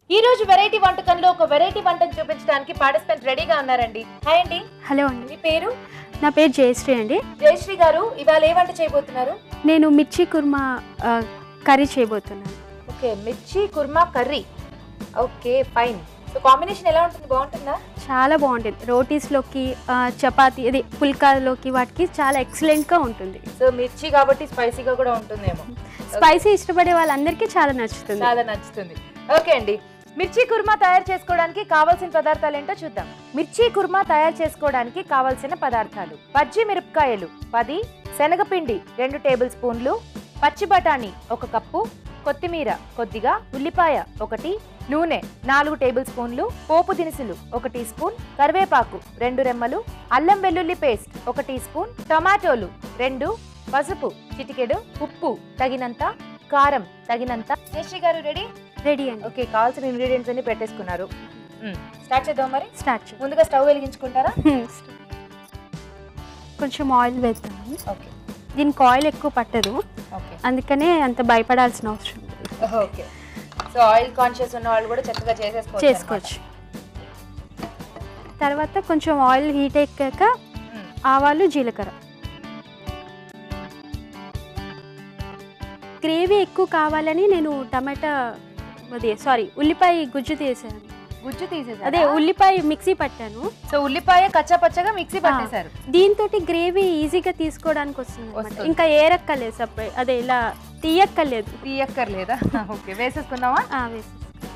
ఈ రోజు వెరైటీ వంటకంలో ఒక వెరైటీ వంటను చూపించడానికి పార్టిసిపెంట్ రెడీగా ఉన్నారండి హాయ్ అండి హలో అండి మీ పేరు నా పేరు జయశ్రీ అండి జయశ్రీ గారు ఇవాళ ఏ వంట చేయబోతున్నారు నేను మిర్చి కుర్మా ఆ, కర్రీ చేయబోతున్నాను okay mirchi kurma curry okay fine so combination ఎలా ఉంటుంది బాగుంటుందా చాలా బాగుంటుంది రోటీస్లోకి ఆ, చపాతీ అది పుల్కాలోకి వాటికి చాలా ఎక్సలెంట్గా ఉంటుంది సో మిర్చి కాబట్టి స్పైసీగా కూడా ఉంటుందేమో స్పైసీ ఇష్టపడే వాళ్ళందరికీ చాలా నచ్చుతుంది చాలా నచ్చుతుంది ఓకే అండి మిర్చి కుర్మా తయారు చేసుకోవడానికి కావాల్సిన పదార్థాలు ఏంటో చూద్దాం మిర్చి కుర్మా తయారు చేసుకోవడానికి కావాల్సిన పదార్థాలు పచ్చి మిరపకాయలు పది శనగపిండి రెండు టేబుల్ స్పూన్లు పచ్చి బఠానీ ఒక కప్పు కొత్తిమీర కొద్దిగా ఉల్లిపాయ ఒకటి నూనె నాలుగు టేబుల్ స్పూన్లు పోపు దినుసులు ఒక టీ స్పూన్ కరివేపాకు రెండు రెమ్మలు అల్లం వెల్లుల్లి పేస్ట్ ఒక టీ స్పూన్ టమాటోలు రెండు పసుపు చిటికెడు ఉప్పు తగినంత కారం తగినంత జయశ్రీ గారు రెడీ రెడీ అండి ఓకే కావాల్సిన ఇంగ్రీడియంట్స్ అన్ని పెట్టేసుకున్నారు స్టార్ట్ చేద్దాం మరి స్టార్ట్ చేద్దాం ముందుగా స్టవ్ వెలిగించుకుంటారా కొంచెం ఆయిల్ వేద్దాము ఓకే దీనికి ఆయిల్ ఎక్కువ పట్టదు ఓకే అందుకనే అంత భయపడాల్సిన అవసరం లేదు ఓకే సో ఆయిల్ కాన్షియస్ ఉన్న వాళ్ళు కూడా చక్కగా చేసేసుకోవచ్చు చేసుకోవచ్చు తర్వాత కొంచెం ఆయిల్ హీట్ ఎక్కాక అన్నమాట. మ్మ్. ఆవాలు జీలకర్ర గ్రేవీ ఎక్కువ కావాలని నేను టమాటా అదే సారీ ఉల్లిపాయ గుజ్జు తీసాను గుజ్జు తీసేసారు అదే ఉల్లిపాయ మిక్సీ పట్టాను సో ఉల్లిపాయ కచ్చా పచ్చగా మిక్సీ పట్టేశారు దీంతో గ్రేవీ ఈజీగా తీసుకోవడానికి వస్తుంది అన్నమాట. వస్తుంది. ఇంకా ఏరక్కలేదు సపరేట్ అదే ఇలా తీయక్కర్లేదు తీయక్కర్లేదా ఓకే వేసేసుకుందామా ఆ, వేసేసి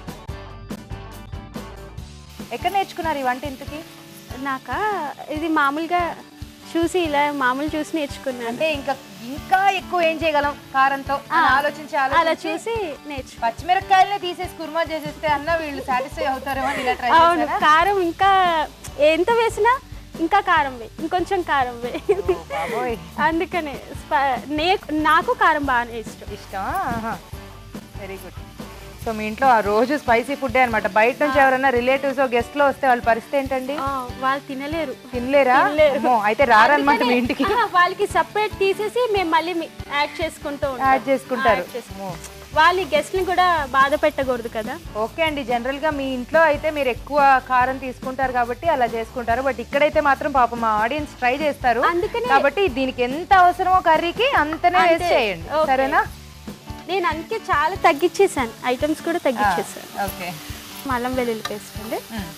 ఎక్కడ నేర్చుకున్నారు ఈ వంట ఇంతకి నాక ఇది మామూలుగా చూసి ఇలా మామూలు చూసి నేర్చుకున్నాను అంటే ఇంకా ఇంకా ఎక్కువ ఏం చేయగలం కారంతో అని ఆ, ఆలోచించి అలా ఆలోచించి చూసి నేర్చుకున్నాను పచ్చిమిరపకాయలనే తీసేసి కుర్మా చేసేస్తే అన్న వీళ్ళు సాటిస్ఫై అవుతారేమో అని ఇలా ట్రై అవును చేశారా కారం ఇంకా ఎంత వేసినా ఇంకా కారం వే ఇంకొంచెం కారం వే ఓ బాబోయ్ అందుకనే స్ప- నే నాకు కారం బాగానే ఇష్టం ఇష్టమా వెరీ గుడ్ సో మీ ఇంట్లో ఆ రోజు స్పైసీ ఫుడ్ అనమాట బయట నుంచి ఎవరైనా రిలేటివ్స్ గెస్ట్ లో వస్తే వాళ్ళ పరిస్థితి ఏంటండి ఆ, వాళ్ళు తినలేరు తినలేరా తినలేరు. అమ్మో, అయితే రారనమాట మీ ఇంటికి ఆహా, వాళ్ళకి సపరేట్ తీసేసి మేము మళ్ళీ మీ- యాడ్ చేసుకుంటూ ఉంటాం. యాడ్ చేసుకుంటారు యాడ్ చేసుకుంటాం. వాళ్ళు గెస్ట్ ని కూడా బాధ పెట్టకూడదు కదా ఓకే అండి జనరల్ గా మీ ఇంట్లో అయితే మీరు ఎక్కువ కారం తీసుకుంటారు కాబట్టి అలా చేసుకుంటారు బట్ ఇక్కడైతే మాత్రం పాపం మా ఆడియన్స్ ట్రై చేస్తారు అందుకనే కాబట్టి దీనికి ఎంత అవసరమో కర్రీకి అంతనే వేస్ట్ అంతే. చేయండి ఓకే. సరేనా నేను అందుకే చాలా తగ్గించేసాను ఐటమ్స్ కూడా తగ్గించేసాను ఓకే అల్లం వెల్లుల్లి పేస్ట్ అండి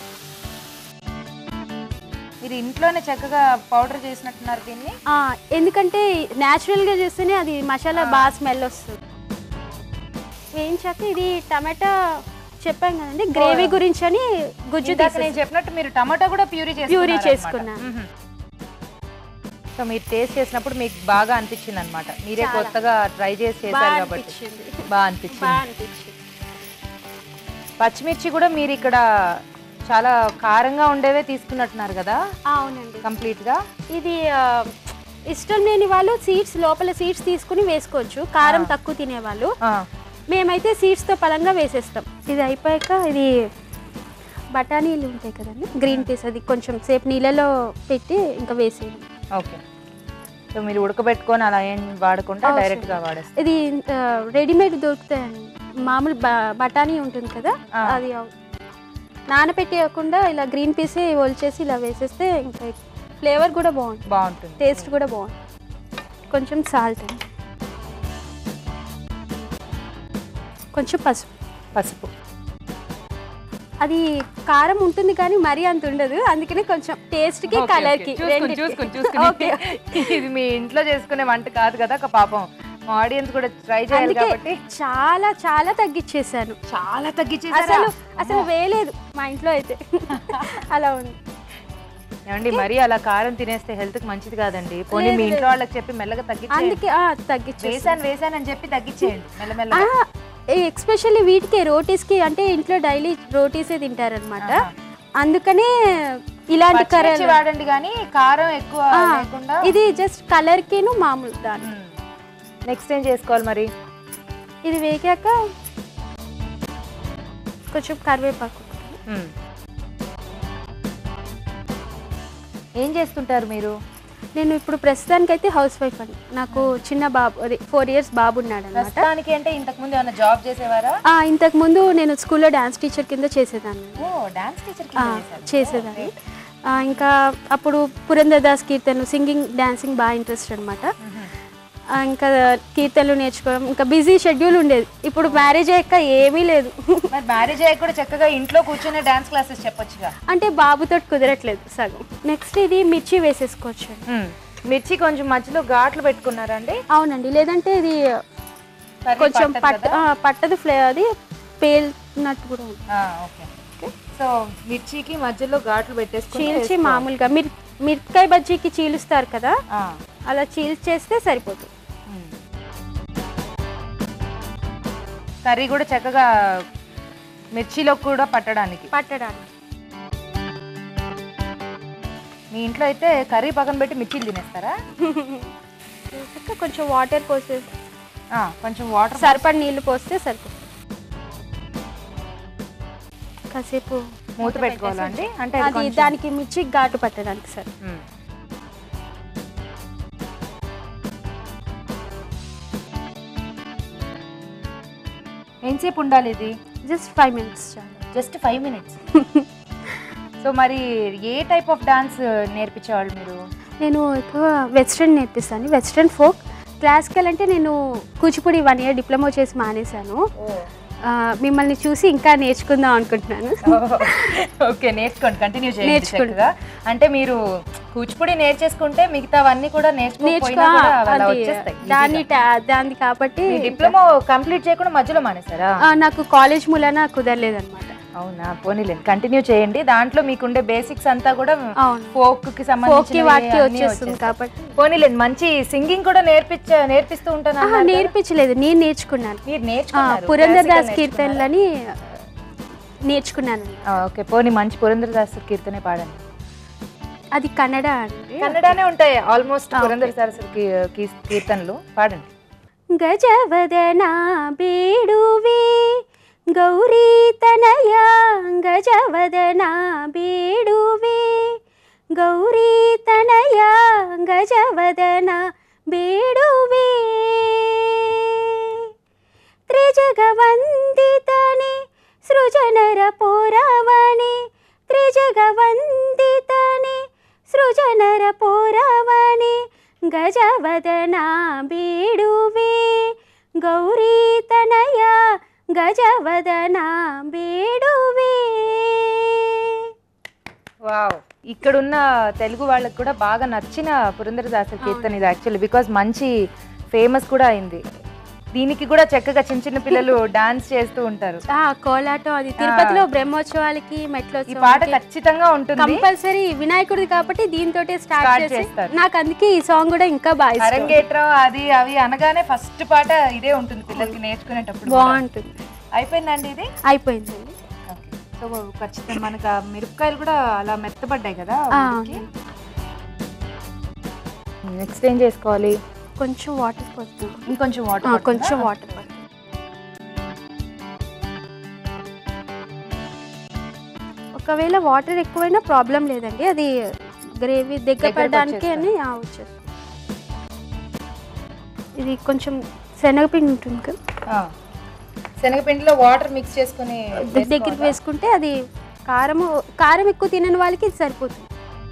మీరు ఇంట్లోనే చక్కగా పౌడర్ చేసినట్టున్నారు దీన్ని ఆ, ఎందుకంటే natural గా చేస్తేనే అది మసాలా బాగా స్మెల్ వస్తుంది వేయించాక ఇది టమాటా చెప్పాం కదండి గ్రేవీ గురించి అని గుజ్జు ఇందాక తీసేసి నేను చెప్పినట్టు మీరు టమాటా కూడా ప్యూరీ ప్యూరీ చేసుకున్నారు చేసుకున్నాను సో మీరు టేస్ట్ చేసినప్పుడు మీకు బాగా అనిపించింది అనమాట మీరే చాలా. కొత్తగా ట్రై చేసి చేశారు బాగా కాబట్టి అనిపించింది బాగా అనిపించింది బాగా అనిపించింది పచ్చిమిర్చి కూడా మీరు ఇక్కడ చాలా కారంగా ఉండేవే తీసుకున్నట్టున్నారు కదా అవునండి కంప్లీట్ గా ఇది ఆ, ఇష్టం లేని వాళ్ళు సీడ్స్ లోపల సీడ్స్ తీసుకుని వేసుకోవచ్చు కారం ఆ. తక్కువ తినేవాళ్ళు ఆ, మేమైతే సీడ్స్తో పలంగా వేసేస్తాం ఇది అయిపోయాక ఇది బఠానీలు ఉంటాయి కదండి గ్రీన్ పీస్ అది కొంచెం సేపు నీళ్ళలో పెట్టి ఇంకా వేసేయండి ఓకే సో మీరు ఉడకబెట్టుకొని అలా ఏం వాడకుండా అవసరం డైరెక్ట్ గా వాడేస్తారు ఇది ఆ, రెడీమేడ్ దొరుకుతాయండి మామూలు బ- బఠానీ ఉంటుంది కదా ఆ. అది అవ్- నానబెట్టేయకుండా ఇలా గ్రీన్ పీసే ఒలిచేసి ఇలా వేసేస్తే ఇంకా ఫ్లేవర్ కూడా బాగుంటుంది బాగుంటుంది టేస్ట్ కూడా బాగుంటుంది కొంచెం సాల్ట్ అండి కొంచెం పసుపు పసుపు అది కారం ఉంటుంది కానీ మరీ అంత ఉండదు అందుకనే కొంచెం టేస్ట్ కి ఓకే, కలర్ ఓకే. కి చూసుకుని రెండిటికి. చూసుకుని చూసుకుని ఓకే. ఇది మీ ఇంట్లో చేసుకునే వంట కాదు కదా ఒక పాపం మా ఆడియన్స్ కూడా ట్రై చేయాలి అందుకే కాబట్టి చాలా చాలా తగ్గించేసాను చాలా అసలు తగ్గించేసారు అసలు వేయలేదు మా ఇంట్లో అయితే అలా ఉంది ఏమండి మరి అలా కారం తినేస్తే హెల్త్ కి మంచిది కాదండి పోనీ మీ లేదు, ఇంట్లో వాళ్ళకి చెప్పి మెల్లగా తగ్గించేయండి అందుకే ఆ, తగ్గించేసాను వేసాను వేసాను అని చెప్పి తగ్గించేయండి మెల్లమెల్లగా ఎక్స్పెషల్లీ వీటికి రోటీస్ కి అంటే ఇంట్లో డైలీ రోటీసే తింటారనమాట ఆహా. అందుకనే ఇలాంటి పచ్చిమిర్చి కర్రీ వాడండి కానీ కారం ఎక్కువ ఆ, లేకుండా ఇది జస్ట్ కలర్ కిను మామూలు దాని నెక్స్ట్ ఏం చేసుకోవాలి మరి ఇది వేగాక కొంచెం కరివేపాకు మ్మ్. ఏం చేస్తుంటారు మీరు నేను ఇప్పుడు ప్రస్తుతానికైతే హౌస్ వైఫ్ అండి నాకు చిన్న బాబు అదే ఫోర్ ఇయర్స్ బాబు ఉన్నాడు అనమాట ప్రస్తుతానికి అంటే ఇంతకు ముందు ఏమైనా జాబ్ చేసేవారా ఇంతకు ముందు నేను స్కూల్లో డాన్స్ టీచర్ కింద చేసేదాన్ని ఓ డాన్స్ టీచర్ ఆ, చేసేదాన్ని ఆ, ఇంకా అప్పుడు పురంధరదాస్ కీర్తనలు సింగింగ్ డాన్సింగ్ బాగా ఇంట్రెస్ట్ అనమాట ఇంకా కీర్తనలు నేర్చుకోవడం ఇంకా బిజీ షెడ్యూల్ ఉండేది ఇప్పుడు మ్యారేజ్ అయ్యాక ఏమీ లేదు మరి మ్యారేజ్ అయ్యాక కూడా చక్కగా ఇంట్లో కూర్చొని డాన్స్ క్లాసెస్ చెప్పొచ్చుగా అంటే బాబుతో కుదరట్లేదు సగం నెక్స్ట్ ఇది మిర్చి వేసేసుకోవచ్చు అండి మిర్చి కొంచెం మధ్యలో ఘాట్లు పెట్టుకున్నారండి అవునండి లేదంటే ఇది కర్రీ కొంచెం పట్టదు పట్ట కదా? ఆ, పట్టదు ఫ్లే అది పేలినట్టు కూడా ఉంది ఆ, ఓకే సో మిర్చికి మధ్యలో ఘాట్లు పెట్టేసుకుని చీల్చి వేసుకోవాలి. మామూలుగా మిర్ మిరపకాయ బజ్జీకి చీలుస్తారు కదా ఆ, అలా చీల్చేస్తే సరిపోతుంది ఉమ్. కర్రీ కూడా చక్కగా మిర్చిలో కూడా పట్టడానికి పట్టడానికి మీ ఇంట్లో అయితే కర్రీ పక్కన పెట్టి మిర్చీలు తినేస్తారా వేసాక కొంచెం వాటర్ పోసే ఆ, కొంచెం వాటర్ సరిపడి నీళ్లు పోస్తే సరిపోతుంది కాసేపు మూత పెట్టుకోవాలా అండి అంటే అది అది కొంచెం- దానికి మిర్చి ఘాటు పట్టడానికి సరే ఉమ్. ఎంతసేపు ఉండాలి ఇది జస్ట్ ఫైవ్ మినిట్స్ చాలు జస్ట్ ఫైవ్ మినిట్స్ సో మరి ఏ టైప్ ఆఫ్ డాన్స్ నేర్పించేవాళ్ళు మీరు నేను ఎక్కువ వెస్ట్రన్ నేర్పిస్తాను వెస్ట్రన్ ఫోక్ క్లాసికల్ అంటే నేను కూచిపూడి వన్ ఇయర్ డిప్లొమా చేసి మానేశాను ఆ, మిమ్మల్ని చూసి ఇంకా నేర్చుకుందాం అనుకుంటున్నాను ఓకే నేర్చుకోండి కంటిన్యూ చేయండి నేర్చుకోండి. చక్కగా అంటే మీరు కూచిపూడి నేర్చేసుకుంటే మిగతావన్నీ కూడా నేర్చుకో నేర్చుకోకపోయినా కూడా అలా అది వచ్చేస్తాయి దాన్ని టా- దాన్ని కాబట్టి డిప్లొమా కంప్లీట్ చేయకుండా మధ్యలో మానేసారా ఆ, నాకు కాలేజ్ మూలన కుదరలేదన్నమాట అవునా పోనీలేండి కంటిన్యూ చేయండి దాంట్లో మీకుండే బేసిక్స్ అంతా కూడా అవును ఫోక్ కి ఫోక్కి సంబంధించి వాటికి వచ్చేస్తుంది కాబట్టి పోనీలేండి మంచి సింగింగ్ కూడా నేర్పించ నేర్పిస్తూ ఉంటాను ఆహా, అన్నారు కదా? నేర్పించలేదు నేను నేర్చుకున్నాను మీరు ఆ, నేర్చుకున్నారు పురంధరదాస్ Classical కీర్తనలని నేర్చుకున్నానండి ఆ, ఓకే పోనీ మంచి పురంధరదాస్ కీర్తనే పాడండి అది కన్నడ అండి కన్నడనే ఉంటాయి ఆల్మోస్ట్ పురంధరదాస్ కీ- కీ- కీర్తనలు పాడండి గజవదన బేడువి గౌరీ తనయ గజవదన బేడువి గౌరీ తనయ గజవదన బేడువి త్రిజగవందితని సృజనర పోరావణి త్రిజగవందితని సృజనర పోరావణి గజవదన బేడువే గౌరీ తనయ గజవదన బేడువే వావ్ ఇక్కడున్న తెలుగు వాళ్ళకి కూడా బాగా నచ్చిన పురంధరదాస కీర్తన ఇది యాక్చువల్లీ బికాజ్ మంచి ఫేమస్ కూడా అయింది దీనికి కూడా చక్కగా చిన్న చిన్న పిల్లలు డాన్స్ చేస్తూ ఉంటారు ఆ కోలాటం అది తిరుపతిలో బ్రహ్మోత్సవాలకి ఈ పాట మెట్లోత్సవాలకి ఖచ్చితంగా ఉంటుంది కంపల్సరీ వినాయకుడిది కాబట్టి దీంతో స్టార్ట్ Start చేసి చేస్తారు. నాకు అందుకే ఈ సాంగ్ కూడా ఇంకా బాగా ఇష్టం అరంగేట్రం అది అవి అనగానే ఫస్ట్ పాట ఇదే ఉంటుంది పిల్లలకి నేర్చుకునేటప్పుడు కూడా. బాగుంటుంది అయిపోయిందండి ఇది అయిపోయిందండి సో ఖచ్చితంగా మనకు ఆ మిరపకాయలు కూడా అలా మెత్తబడ్డాయి కదా ఆ, నెక్స్ట్ ఏం చేసుకోవాలి కొంచెం వాటర్ పోస్తాం ఇంకొంచెం ఆ, వాటర్ కొంచెం వాటర్ ఒకవేళ వాటర్ ఎక్కువైనా ప్రాబ్లం లేదండి అది గ్రేవీ దగ్గర దగ్గరకు పడడానికి అని ఆ, వచ్చేస్తుంది ఇది కొంచెం శనగపిండి ఉంటుంది కదా శనగపిండిలో వాటర్ మిక్స్ చేసుకుని దగ్గరికి వేసుకుంటే అది కారం కారం ఎక్కువ తినని వాళ్ళకి ఇది సరిపోతుంది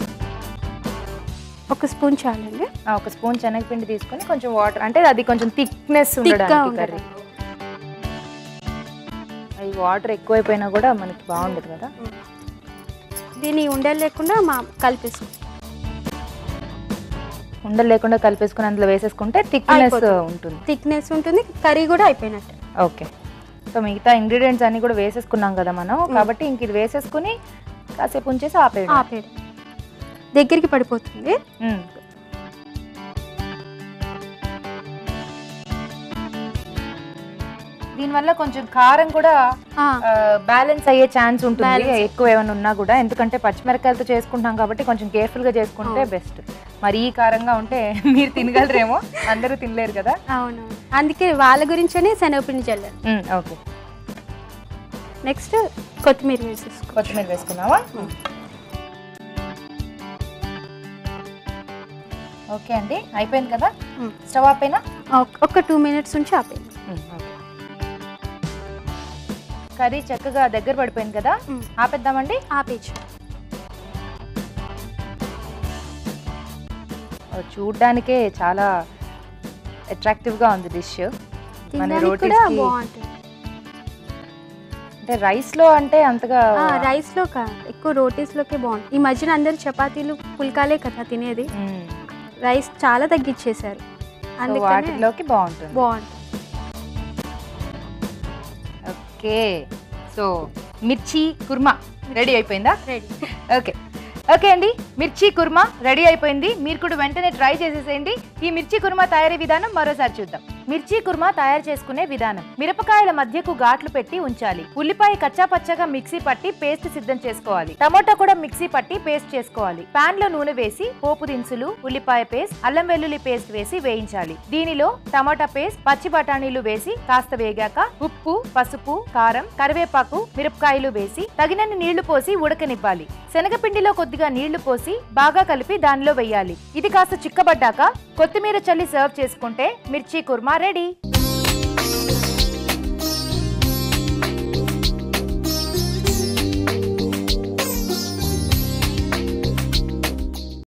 ఒక స్పూన్ చాలండి ఆ, ఒక స్పూన్ శనగపిండి తీసుకొని కొంచెం వాటర్ అంటే అది కొంచెం థిక్నెస్ థిక్గా ఉండడానికి కర్రీ ఉండదు అది వాటర్ ఎక్కువైపోయినా కూడా మనకి బాగుండదు కదా దీన్ని ఉండలు లేకుండా మా కలిపేసుకుంటాం ఉండలు లేకుండా కలిపేసుకుని అందులో వేసేసుకుంటే థిక్నెస్ అయిపోతుంది. ఉంటుంది థిక్నెస్ ఉంటుంది కర్రీ కూడా అయిపోయినట్టు ఓకే సో మిగతా ఇంగ్రీడియంట్స్ అన్ని కూడా వేసేసుకున్నాం కదా మనం కాబట్టి ఇంక ఇది వేసేసుకుని కాసేపు ఉంచేసి ఆపేయడం ఆపేయడం దగ్గరికి పడిపోతుంది మ్మ్. దీనివల్ల కొంచెం కారం కూడా ఆ, బ్యాలెన్స్ అయ్యే ఛాన్స్ ఉంటుంది Balance. ఎక్కువ ఏమైనా ఉన్నా కూడా ఎందుకంటే పచ్చిమిరకాయలతో చేసుకుంటాం కాబట్టి కొంచెం కేర్ఫుల్ గా చేసుకుంటే బెస్ట్ మరి ఈ కారంగా ఉంటే మీరు తినగలరేమో అందరూ తినలేరు కదా అవును అందుకే వాళ్ళ గురించనే శనగపిండి చల్లాను మ్మ్, ఓకే నెక్స్ట్ కొత్తిమీర వేసేసుకో కొత్తిమీర వేసుకున్నావా ఓకే అండి అయిపోయింది కదా మ్మ్. స్టవ్ ఆపేనా ఒక- ఒక టూ మినిట్స్ ఉంచి ఆపేయండి కర్రీ చక్కగా దగ్గర పడిపోయింది కదా మ్మ్. ఆపేద్దామండి ఆపేయచ్చు ఓ, చూడ్డానికే చాలా అట్రాక్టివ్ గా ఉంది డిష్ మన తినడానికి కూడా రోటీస్కి బాగుంటుంది అంటే రైస్ లో అంటే అంతగా రైస్ లో కా ఎక్కువ రోటీస్ లోకే బాగుంటుంది ఈ మధ్యన అందరు చపాతీలు పుల్కాలే కదా తినేది మ్మ్. రైస్ చాలా తగ్గించేశారు సో అందుకనే వాటిలోకి బాగుంటుంది బాగుంటుంది okay so mirchi kurma ready అయిపోయిందా రెడీ ఓకే ఓకే అండి మిర్చి కుర్మా రెడీ అయిపోయింది మీరు కూడా వెంటనే ట్రై చేసేసేయండి ఈ మిర్చి కుర్మా తయారీ విధానం మరోసారి చూద్దాం మిర్చి కుర్మా తయారు చేసుకునే విధానం మిరపకాయల మధ్యకు ఘాట్లు పెట్టి ఉంచాలి ఉల్లిపాయ కచ్చా పచ్చగా మిక్సీ పట్టి పేస్ట్ సిద్ధం చేసుకోవాలి టమోటా కూడా మిక్సీ పట్టి పేస్ట్ చేసుకోవాలి పాన్ లో నూనె వేసి పోపు దినుసులు ఉల్లిపాయ పేస్ట్ అల్లం వెల్లుల్లి పేస్ట్ వేసి వేయించాలి దీనిలో టమాటా పేస్ట్ పచ్చి బఠానీలు వేసి కాస్త వేగాక ఉప్పు పసుపు కారం కరివేపాకు మిరపకాయలు వేసి తగినన్ని నీళ్లు పోసి ఉడకనివ్వాలి శనగపిండిలో కొద్దిగా నీళ్లు పోసి బాగా కలిపి దానిలో వేయాలి ఇది కాస్త చిక్కబడ్డాక కొత్తిమీర చల్లి సర్వ్ చేసుకుంటే మిర్చి కుర్మా రెడీ